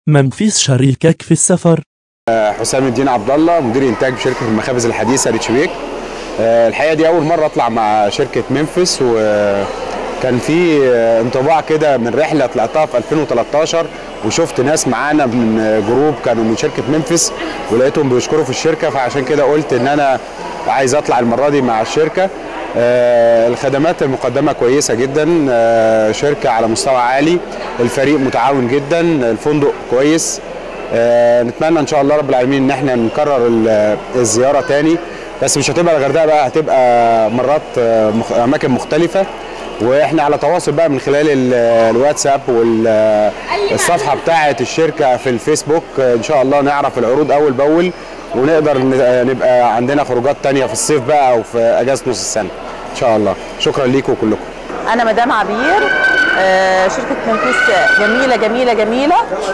منفيس شريكك في السفر حسام الدين عبد الله مدير انتاج بشركه المخابز الحديثه ريتش بيك آه، الحقيقه دي اول مره اطلع مع شركه ممفيس وكان في آه، انطباع كده من رحله طلعتها في 2013 وشفت ناس معانا من جروب كانوا من شركه ممفيس ولقيتهم بيشكروا في الشركه فعشان كده قلت ان انا عايز اطلع المره دي مع الشركه آه، الخدمات المقدمه كويسه جدا آه، شركه على مستوى عالي الفريق متعاون جدا الفندق كويس آه، نتمنى ان شاء الله رب العالمين ان احنا نكرر ال- الزياره تاني بس مش هتبقى الغردقه بقى هتبقى مرات آه، مخ- اماكن مختلفه واحنا على تواصل بقى من خلال ال- الواتساب والصفحه بتاعه الشركه في الفيسبوك آه، ان شاء الله نعرف العروض اول باول ونقدر ن- آه، نبقى عندنا خروجات تانية في الصيف بقى او في اجازه نص السنه ان شاء الله شكرا ليكم كلكم انا مدام عبير آه، شركه منفيس جميله جميله جميله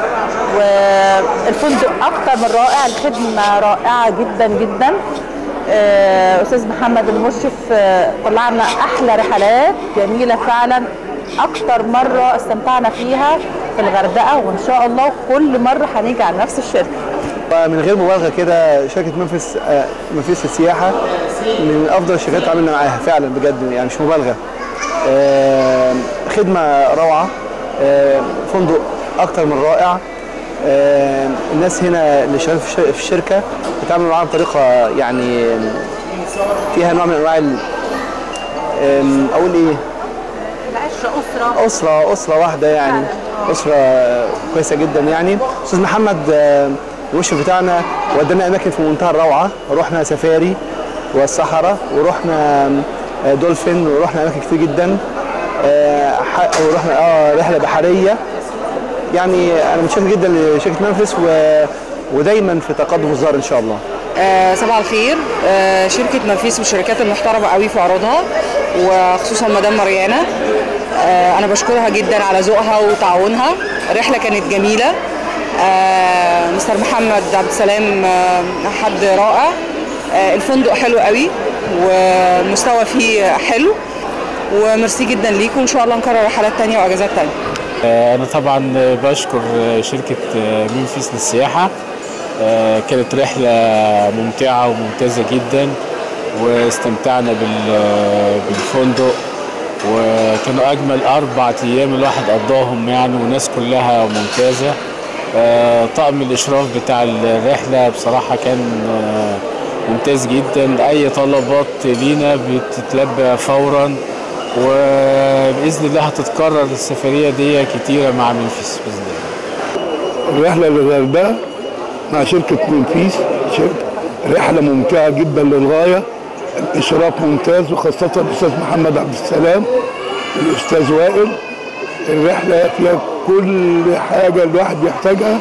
والفندق اكتر من رائع الخدمه رائعه جدا جدا آه، استاذ محمد المشرف آه، طلعنا احلى رحلات جميله فعلا اكتر مره استمتعنا فيها في الغردقه وان شاء الله كل مره هنيجي على نفس الشركه من غير مبالغه كده شركه منفس آه، منفس السياحه من افضل الشركات اللي عملنا معاها فعلا بجد يعني مش مبالغه آه، خدمه روعه آه، فندق اكتر من رائع آه، الناس هنا اللي شغالين في الش- في الشركه بتعامل معاهم بطريقه يعني فيها نوع من انواع ال- آم، اقول ايه العشره اسره اسره اسره واحده يعني اسره كويسه جدا يعني استاذ محمد آه، المشرف بتاعنا ودانا اماكن في منتهى الروعه رحنا سفاري والصحراء ورحنا آه، دولفين ورحنا اماكن كتير جدا آه، ح- ورحنا اه رحله بحريه يعني انا متشكر جدا لشركه منفس و... ودايما في تقدم الظاهر ان شاء الله آه، صباح الخير آه، شركة نفيس من الشركات المحترمة قوي في عروضها وخصوصا مدام مريانة آه، أنا بشكرها جدا على ذوقها وتعاونها الرحلة كانت جميلة آه، مستر محمد عبد السلام آه، حد رائع آه، الفندق حلو قوي ومستوى فيه حلو وميرسي جدا ليكم وإن شاء الله نكرر رحلات تانية وأجازات تانية أنا طبعا بشكر شركة ميمفيس للسياحة كانت رحلة ممتعة وممتازة جدا واستمتعنا بال- بالفندق وكانوا أجمل أربع أيام الواحد قضاهم يعني والناس كلها ممتازة طقم الإشراف بتاع الرحلة بصراحة كان ممتاز جدا أي طلبات لينا بتتلبى فورا وباذن الله هتتكرر السفريه دي كتيره مع منفيس باذن الله الرحلة للغردقة مع شركة منفيس شركة رحلة ممتعة جدا للغاية الإشراف ممتاز وخاصة الأستاذ محمد عبد السلام والأستاذ وائل الرحلة فيها كل حاجة الواحد بيحتاجها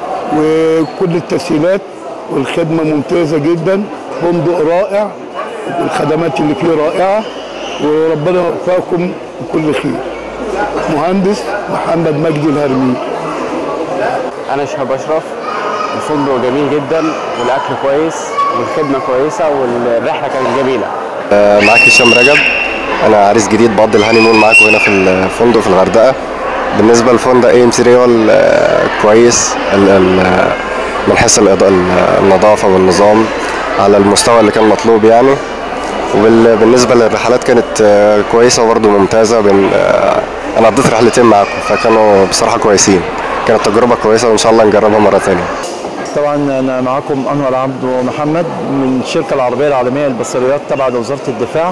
وكل التسهيلات والخدمة ممتازة جدا فندق رائع والخدمات اللي فيه رائعة وربنا يوفقكم بكل خير مهندس محمد مجدي الهرمي انا شهاب اشرف الفندق جميل جدا والاكل كويس والخدمه كويسه والرحله كانت جميله معاك هشام رجب انا عريس جديد بقضي الهاني مون معاكم هنا في الفندق في الغردقه بالنسبه للفندق اي ام سي ريال كويس ال- ال- من حيث الإضاءة- النظافه والنظام على المستوى اللي كان مطلوب يعني وبالنسبه للرحلات كانت آه، كويسه وبرضه ممتازه بن- آه، انا قضيت رحلتين معاكم فكانوا بصراحه كويسين كانت تجربه كويسه وان شاء الله نجربها مره ثانيه طبعا انا معاكم انور عبد محمد من الشركه العربيه العالميه للبصريات تبع وزاره الدفاع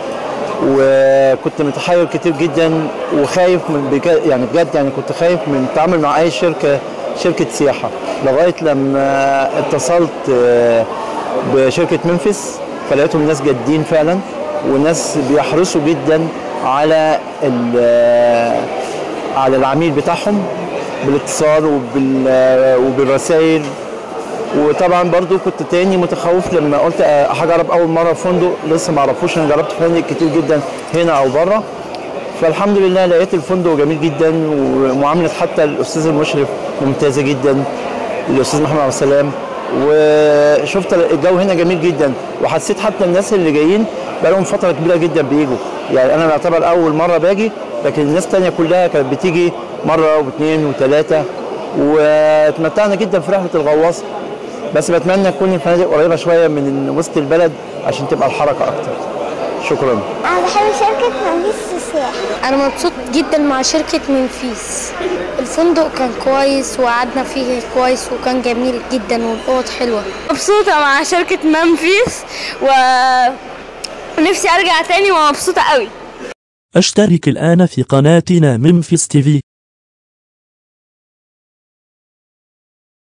وكنت متحير كتير جدا وخايف من بجد يعني بجد يعني كنت خايف من التعامل مع اي شركه شركه سياحه لغايه لما اتصلت آه، بشركه منفس فلقيتهم ناس جادين فعلا وناس بيحرصوا جدا على ال- على العميل بتاعهم بالاتصال وبال وبالرسائل وطبعا برضو كنت تاني متخوف لما قلت أه، هجرب اول مره فندق لسه ما اعرفوش انا جربت فنادق كتير جدا هنا او بره فالحمد لله لقيت الفندق جميل جدا ومعامله حتى الاستاذ المشرف ممتازه جدا الاستاذ محمد عبد السلام وشفت الجو هنا جميل جدا وحسيت حتى الناس اللي جايين بقالهم فتره كبيره جدا بيجوا يعني انا بعتبر اول مره باجي لكن الناس التانية كلها كانت بتيجي مره واثنين وثلاثه واتمتعنا جدا في رحله الغواصه بس بتمنى تكون الفنادق قريبه شويه من وسط البلد عشان تبقى الحركه اكتر شكرا انا بحب شركه منفيس السياحه انا مبسوط جدا مع شركه منفيس الفندق كان كويس وقعدنا فيه كويس وكان جميل جدا والاوض حلوه مبسوطه مع شركه منفيس و ونفسي ارجع تاني ومبسوطه قوي اشترك الآن في قناتنا ممفيس تيفي